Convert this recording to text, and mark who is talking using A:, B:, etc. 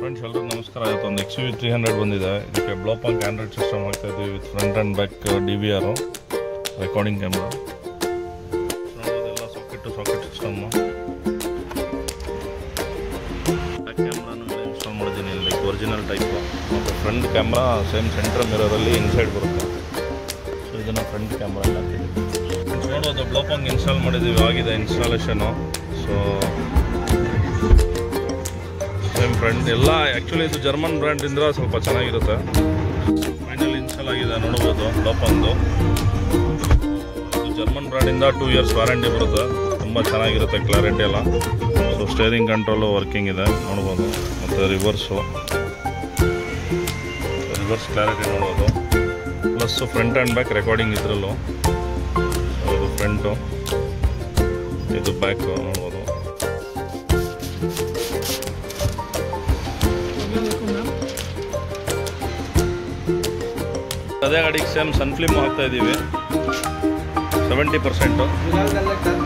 A: friends ಎಲ್ರಿಗೂ ನಮಸ್ಕಾರ ಇವತ್ತು ಒಂದು ಎಕ್ಸ್ ವಿ ತ್ರೀ ಹಂಡ್ರೆಡ್ ಬಂದಿದೆ ಇದಕ್ಕೆ ಬ್ಲೋಪಂಕ್ ಆಂಡ್ರಾಯ್ಡ್ ಸಿಸ್ಟಮ್ ಆಗ್ತಾ ಇದ್ದೀವಿ with front and back D V R recording camera ನೋಡೋದೆಲ್ಲ socket to socket system back ಕ್ಯಾಮ್ರಾನು ಇನ್ಸ್ಟಾಲ್ ಮಾಡಿದ್ದೀನಿ ಲೈಕ್ ಒರಿಜಿನಲ್ ಟೈಪು ಮತ್ತು ಫ್ರಂಟ್ ಕ್ಯಾಮ್ರಾ ಸೇಮ್ ಸೆಂಟ್ರ್ ಮಿರರಲ್ಲಿ ಇನ್ಸೈಡ್ ಬರುತ್ತೆ ಸೊ ಇದನ್ನು ಫ್ರಂಟ್ ಕ್ಯಾಮ್ರಾ ಎಲ್ಲ ಹಾಕಿದ್ದೀವಿ ನೋಡೋದು ಬ್ಲೋಪಂಗ್ ಇನ್ಸ್ಟಾಲ್ ಮಾಡಿದ್ದೀವಿ ಆಗಿದೆ ಇನ್ಸ್ಟಾಲೇಷನು ಸೊ ಸೇಮ್ ಫ್ರೆಂಡ್ ಎಲ್ಲ ಆ್ಯಕ್ಚುಲಿ ಇದು ಜರ್ಮನ್ ಬ್ರ್ಯಾಂಡಿಂದ ಸ್ವಲ್ಪ ಚೆನ್ನಾಗಿರುತ್ತೆ ಫೈನಲ್ ಇನ್ಸ್ಟಾಲ್ ಆಗಿದೆ ನೋಡ್ಬೋದು ಲೋಪಂದು ಇದು ಜರ್ಮನ್ ಬ್ರ್ಯಾಂಡಿಂದ ಟೂ ಇಯರ್ಸ್ ವಾರಂಟಿ ಬರುತ್ತೆ ತುಂಬ ಚೆನ್ನಾಗಿರುತ್ತೆ ಕ್ಲಾರಿಟಿ ಎಲ್ಲ ಸೊ ಸ್ಟೇರಿಂಗ್ ಕಂಟ್ರೋಲು ವರ್ಕಿಂಗ್ ಇದೆ ನೋಡ್ಬೋದು ಮತ್ತು ರಿವರ್ಸು ರಿವರ್ಸ್ ಕ್ಲಾರಿಟಿ ನೋಡ್ಬೋದು plus front and back recording ಇದರಲ್ಲೂ ಇದು ಫ್ರಂಟು ಇದು ಬ್ಯಾಕು ನೋಡ್ಬೋದು ಅದೇ ಗಾಡಿಗೆ ಸೇಮ್ ಸನ್ಫ್ಲಿಮ್ ಹಾಕ್ತಾ ಇದ್ದೀವಿ ಸೆವೆಂಟಿ ಪರ್ಸೆಂಟು